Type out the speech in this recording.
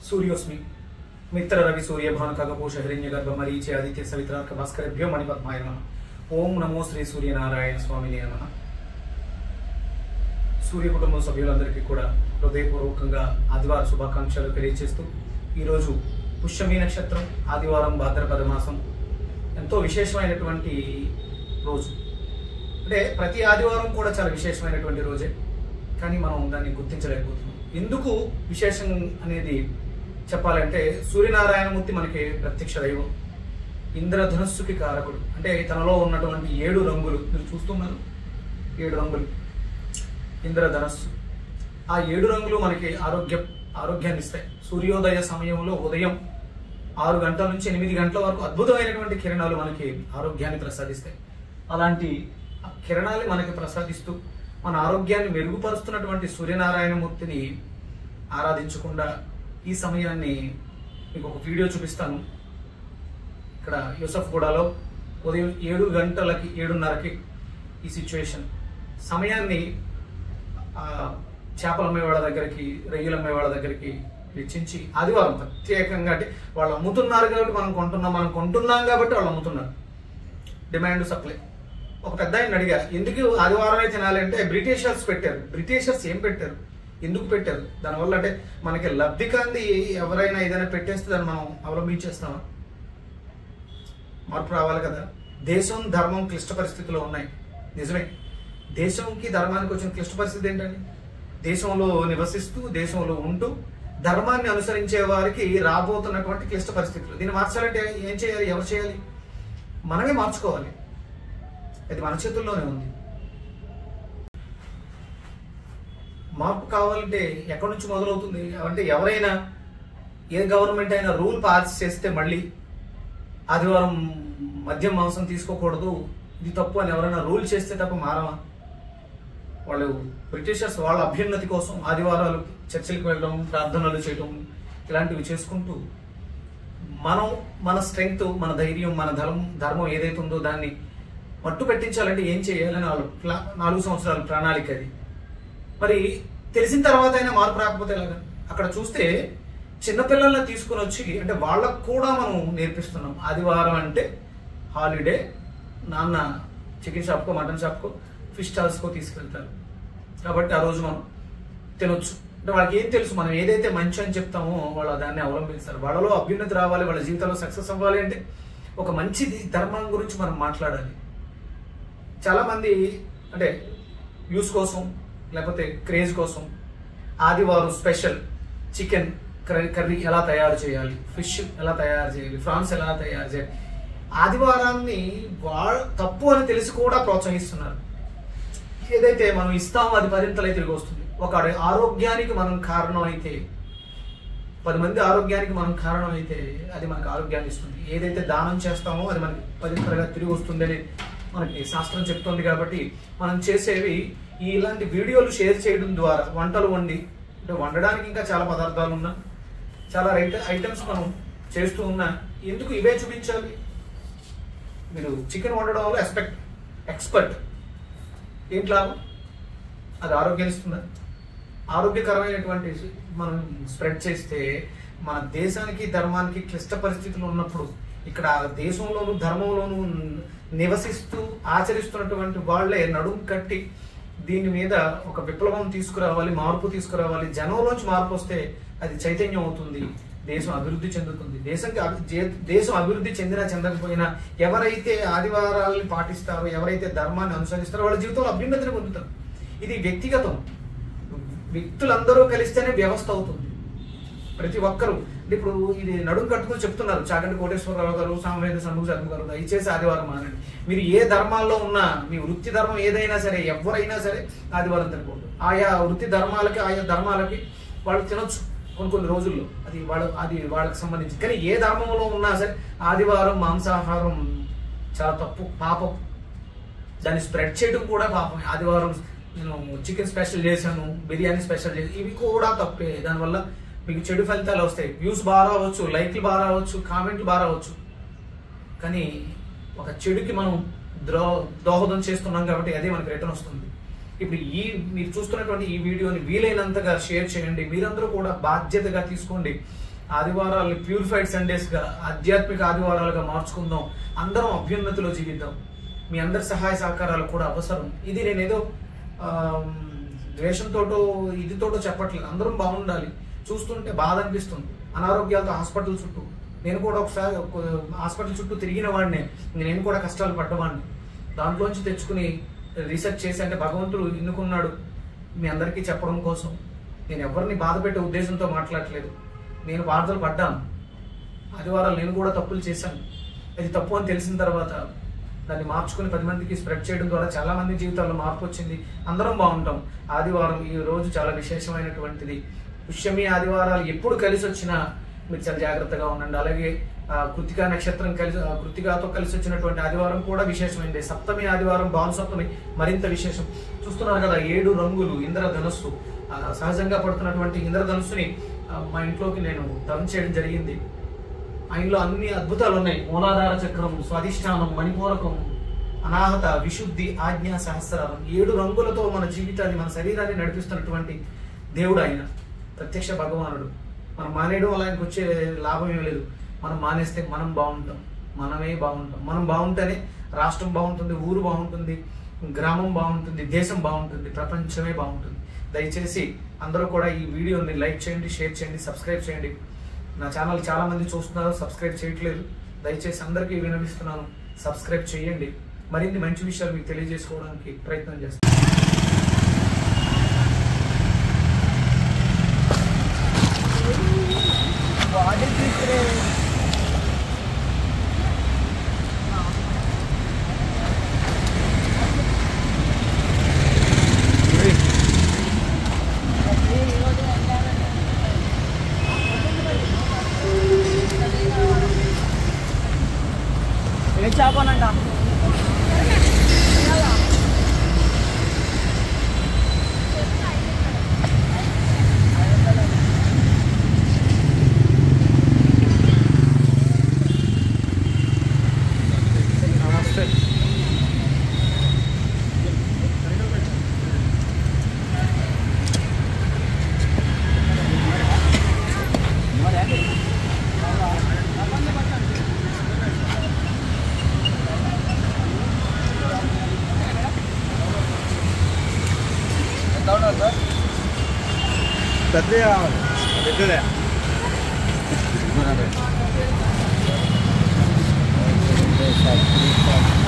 సూర్యోస్మి మిత్ర రవి సూర్య భాను ఖగపోష హిరణ్య గర్భ మరీచి ఆదిత్య సవిత్రార్క భాస్కరభ్యో మణిపద్మాయ నమ ఓం నమో శ్రీ సూర్యనారాయణ స్వామిని నమ సూర్య కుటుంబ సభ్యులందరికీ కూడా హృదయపూర్వకంగా ఆదివార శుభాకాంక్షలు తెలియజేస్తూ ఈరోజు పుష్యమి నక్షత్రం ఆదివారం భాద్రపద మాసం ఎంతో విశేషమైనటువంటి రోజు అంటే ప్రతి ఆదివారం కూడా చాలా విశేషమైనటువంటి రోజే కానీ మనం దాన్ని గుర్తించలేకపోతున్నాం ఎందుకు విశేషం అనేది చెప్పాలంటే సూర్యనారాయణమూర్తి మనకి ప్రత్యక్ష దైవం ఇంద్రధనుస్సుకి కారకుడు అంటే తనలో ఉన్నటువంటి ఏడు రంగులు మీరు చూస్తున్నారు ఏడు రంగులు ఇంద్రధనస్సు ఆ ఏడు రంగులు మనకి ఆరోగ్య ఆరోగ్యాన్ని ఇస్తాయి సూర్యోదయ సమయంలో ఉదయం ఆరు గంటల నుంచి ఎనిమిది గంటల వరకు అద్భుతమైనటువంటి కిరణాలు మనకి ఆరోగ్యాన్ని ప్రసాదిస్తాయి అలాంటి ఆ కిరణాలు మనకి ప్రసాదిస్తూ మన ఆరోగ్యాన్ని మెరుగుపరుస్తున్నటువంటి సూర్యనారాయణమూర్తిని ఆరాధించకుండా ఈ సమయాన్ని మీకు ఒక వీడియో చూపిస్తాను ఇక్కడ యూసఫ్ గూడలో ఉదయం ఏడు గంటలకి ఏడున్నరకి ఈ సిచ్యువేషన్ సమయాన్ని ఆ, చేపలు అమ్మే వాళ్ళ దగ్గరికి రొయ్యలు అమ్మే వాళ్ళ దగ్గరికి వెచ్చించి ఆదివారం ప్రత్యేకంగా అంటే వాళ్ళు అమ్ముతున్నారు కాబట్టి మనం కొంటున్నాం మనం కొంటున్నాం కాబట్టి వాళ్ళు అమ్ముతున్నారు డిమాండ్ సప్లై ఒక పెద్ద ఆయన అడిగా ఎందుకు ఆదివారమే తినాలి అంటే బ్రిటిషర్స్ పెట్టారు బ్రిటిషర్స్ ఏం పెట్టారు ఎందుకు పెట్టారు దానివల్ల అంటే మనకి లబ్ధి కాంది ఎవరైనా ఏదైనా పెట్టేస్తే దాన్ని మనం అవలంబించేస్తామా మార్పు రావాలి కదా దేశం ధర్మం క్లిష్ట పరిస్థితిలో ఉన్నాయి నిజమే దేశంకి ధర్మానికి వచ్చిన క్లిష్ట పరిస్థితి ఏంటండి దేశంలో నివసిస్తూ దేశంలో ఉంటూ ధర్మాన్ని అనుసరించే వారికి రాబోతున్నటువంటి క్లిష్ట పరిస్థితులు దీన్ని మార్చాలంటే ఏం చేయాలి ఎవరు చేయాలి మనమే మార్చుకోవాలి అది మన చేతుల్లోనే ఉంది మార్పు కావాలంటే ఎక్కడి నుంచి మొదలవుతుంది అంటే ఎవరైనా ఏ గవర్నమెంట్ అయినా రూల్ పాస్ చేస్తే మళ్ళీ ఆదివారం మద్యం మాంసం తీసుకోకూడదు ఇది తప్పు అని ఎవరైనా రూల్ చేస్తే తప్ప మారమా వాళ్ళు బ్రిటిషర్స్ వాళ్ళ అభ్యున్నతి కోసం ఆదివారాలు చర్చిలకు వెళ్ళడం ప్రార్థనలు చేయడం ఇలాంటివి చేసుకుంటూ మనం మన స్ట్రెంగ్త్ మన ధైర్యం మన ధర్మం ధర్మం ఏదైతే ఉందో దాన్ని మట్టు పెట్టించాలంటే ఏం చేయాలని వాళ్ళు ప్లా- నాలుగు సంవత్సరాల ప్రణాళిక అది మరి తెలిసిన తర్వాత అయినా మార్పు రాకపోతే ఎలాగా అక్కడ చూస్తే చిన్నపిల్లల్ని తీసుకుని వచ్చి అంటే వాళ్ళకు కూడా మనం నేర్పిస్తున్నాం ఆదివారం అంటే హాలిడే నాన్న చికెన్ షాప్కో మటన్ షాప్కో ఫిష్ స్టాల్స్కో తీసుకెళ్తారు కాబట్టి ఆ రోజు మనం తినొచ్చు అంటే వాళ్ళకి ఏం తెలుసు మనం ఏదైతే మంచి అని చెప్తామో వాళ్ళు దాన్ని అవలంబిస్తారు వాళ్ళలో అభ్యున్నతి రావాలి వాళ్ళ జీవితంలో సక్సెస్ అవ్వాలి అంటే ఒక మంచి ధర్మం గురించి మనం మాట్లాడాలి చాలా మంది అంటే యూస్ కోసం లేకపోతే క్రేజ్ కోసం ఆదివారం స్పెషల్ చికెన్ కర్రీ ఎలా తయారు చేయాలి ఫిష్ ఎలా తయారు చేయాలి ఫ్రాన్స్ ఎలా తయారు చేయాలి ఆదివారాన్ని వాళ్ళ తప్పు అని తెలిసి కూడా ప్రోత్సహిస్తున్నారు ఏదైతే మనం ఇస్తామో అది పదింతలై తిరిగి వస్తుంది ఒక ఆరోగ్యానికి మనం కారణం అయితే పది మంది ఆరోగ్యానికి మనం కారణం అయితే అది మనకు ఆరోగ్యాన్ని ఇస్తుంది ఏదైతే దానం చేస్తామో అది మనకి పదింతలుగా తిరిగి వస్తుందని మనకి శాస్త్రం చెప్తుంది కాబట్టి మనం చేసేవి ఈ ఇలాంటి వీడియోలు షేర్ చేయడం ద్వారా వంటలు వండి అంటే వండడానికి ఇంకా చాలా పదార్థాలు ఉన్నా చాలా రైట్ ఐటమ్స్ మనం చేస్తూ ఉన్నా ఎందుకు ఇవే చూపించాలి మీరు చికెన్ వండడం వల్ల ఎక్స్పెక్ట్ ఎక్స్పర్ట్ ఏంటి లాభం అది ఆరోగ్యం ఇస్తుందా ఆరోగ్యకరమైనటువంటి మనం స్ప్రెడ్ చేస్తే మన దేశానికి ధర్మానికి క్లిష్ట పరిస్థితులు ఉన్నప్పుడు ఇక్కడ దేశంలోను ధర్మంలోను నివసిస్తూ ఆచరిస్తున్నటువంటి వాళ్ళే నడుం కట్టి దీని మీద ఒక విప్లవం తీసుకురావాలి మార్పు తీసుకురావాలి జనంలోంచి మార్పు వస్తే అది చైతన్యం అవుతుంది దేశం అభివృద్ధి చెందుతుంది దేశంకి అభి- జే- దేశం అభివృద్ధి చెందినా చెందకపోయినా ఎవరైతే ఆదివారాలను పాటిస్తారో ఎవరైతే ధర్మాన్ని అనుసరిస్తారో వాళ్ళ జీవితంలో అభ్యున్నతిని పొందుతారు ఇది వ్యక్తిగతం వ్యక్తులందరూ కలిస్తేనే వ్యవస్థ అవుతుంది ప్రతి ఒక్కరూ అంటే ఇప్పుడు ఇది నడుము కట్టుకుని చెప్తున్నారు చాగంటి కోటేశ్వరరావు గారు సామవేద సన్ముఖ శర్మ గారు దయచేసి ఆదివారం మానండి మీరు ఏ ధర్మాల్లో ఉన్నా మీ వృత్తి ధర్మం ఏదైనా సరే ఎవరైనా సరే ఆదివారం తినకూడదు ఆయా వృత్తి ధర్మాలకి ఆయా ధర్మాలకి వాళ్ళు తినొచ్చు కొన్ని కొన్ని రోజుల్లో అది వాళ్ళ అది వాళ్ళకి సంబంధించి కానీ ఏ ధర్మంలో ఉన్నా సరే ఆదివారం మాంసాహారం చాలా తప్పు పాపం దాన్ని స్ప్రెడ్ చేయడం కూడా పాపం ఆదివారం నేను చికెన్ స్పెషల్ చేశాను బిర్యానీ స్పెషల్ చేశాను ఇవి కూడా తప్పే దానివల్ల మీకు చెడు ఫలితాలు వస్తాయి వ్యూస్ బాగా రావచ్చు లైక్లు బాగా రావచ్చు కామెంట్లు బాగా రావచ్చు కానీ ఒక చెడుకి మనం ద్రో దోహదం చేస్తున్నాం కాబట్టి అదే మనకి రిటర్న్ వస్తుంది ఇప్పుడు ఈ మీరు చూస్తున్నటువంటి ఈ వీడియోని వీలైనంతగా షేర్ చేయండి మీరందరూ కూడా బాధ్యతగా తీసుకోండి ఆదివారాలని ప్యూరిఫైడ్ సండేస్ గా ఆధ్యాత్మిక ఆదివారాలుగా మార్చుకుందాం అందరం అభ్యున్నతిలో జీవిద్దాం మీ అందరి సహాయ సహకారాలు కూడా అవసరం ఇది నేనేదో ఆమ్, ద్వేషంతోటో ఇదితోటో చెప్పట్లేదు అందరం బాగుండాలి చూస్తుంటే బాధ అనిపిస్తుంది అనారోగ్యాలతో హాస్పిటల్ చుట్టూ నేను కూడా ఒకసారి ఒక హాస్పిటల్ చుట్టూ తిరిగిన వాడినే నేను కూడా కష్టాలు పడ్డవాడిని దాంట్లోంచి తెచ్చుకుని రీసెర్చ్ చేసి అంటే భగవంతుడు ఎన్నుకున్నాడు మీ అందరికీ చెప్పడం కోసం నేను ఎవరిని బాధ పెట్టే ఉద్దేశంతో మాట్లాడట్లేదు నేను బాధలు పడ్డాను ఆదివారాలు నేను కూడా తప్పులు చేశాను అది తప్పు అని తెలిసిన తర్వాత దాన్ని మార్చుకుని పది మందికి స్ప్రెడ్ చేయడం ద్వారా చాలా మంది జీవితాల్లో మార్పు వచ్చింది అందరం బాగుంటాం ఆదివారం ఈ రోజు చాలా విశేషమైనటువంటిది పుష్యమి ఆదివారాలు ఎప్పుడు కలిసి వచ్చినా మీరు చాలా జాగ్రత్తగా ఉండండి అలాగే ఆ, కృతికా నక్షత్రం కలిసి ఆ, కృతికాతో కలిసి వచ్చినటువంటి ఆదివారం కూడా విశేషమైంది సప్తమి ఆదివారం భాను సప్తమి మరింత విశేషం చూస్తున్నారు కదా ఏడు రంగులు ఇంద్రధనస్సు ఆ, సహజంగా పడుతున్నటువంటి ఇంద్రధనుస్సుని ఆ, మా ఇంట్లోకి నేను టర్న్ చేయడం జరిగింది ఆయనలో అన్ని అద్భుతాలు ఉన్నాయి మూలాధార చక్రం స్వాధిష్టానం మణిపూరకం అనాహత విశుద్ధి ఆజ్ఞ సహస్రారం ఏడు రంగులతో మన జీవితాన్ని మన శరీరాన్ని నడిపిస్తున్నటువంటి దేవుడు ఆయన ప్రత్యక్ష భగవానుడు మనం మానేయడం వల్ల ఆయనకు వచ్చే లాభం ఏం లేదు మనం మానేస్తే మనం బాగుంటాం మనమే బాగుంటాం మనం బాగుంటేనే రాష్ట్రం బాగుంటుంది ఊరు బాగుంటుంది గ్రామం బాగుంటుంది దేశం బాగుంటుంది ప్రపంచమే బాగుంటుంది దయచేసి అందరూ కూడా ఈ వీడియోని లైక్ చేయండి షేర్ చేయండి సబ్స్క్రైబ్ చేయండి నా ఛానల్ చాలా మంది చూస్తున్నారు సబ్స్క్రైబ్ చేయట్లేదు దయచేసి అందరికీ వినవిస్తున్నాను సబ్స్క్రైబ్ చేయండి మరిన్ని మంచి విషయాలు మీకు తెలియజేసుకోవడానికి ప్రయత్నం చేస్తాను బాడీ తీసుకురే ఏ చేపనంట నమస్తే పెద్దది కావాలి పెద్దదే Thank you.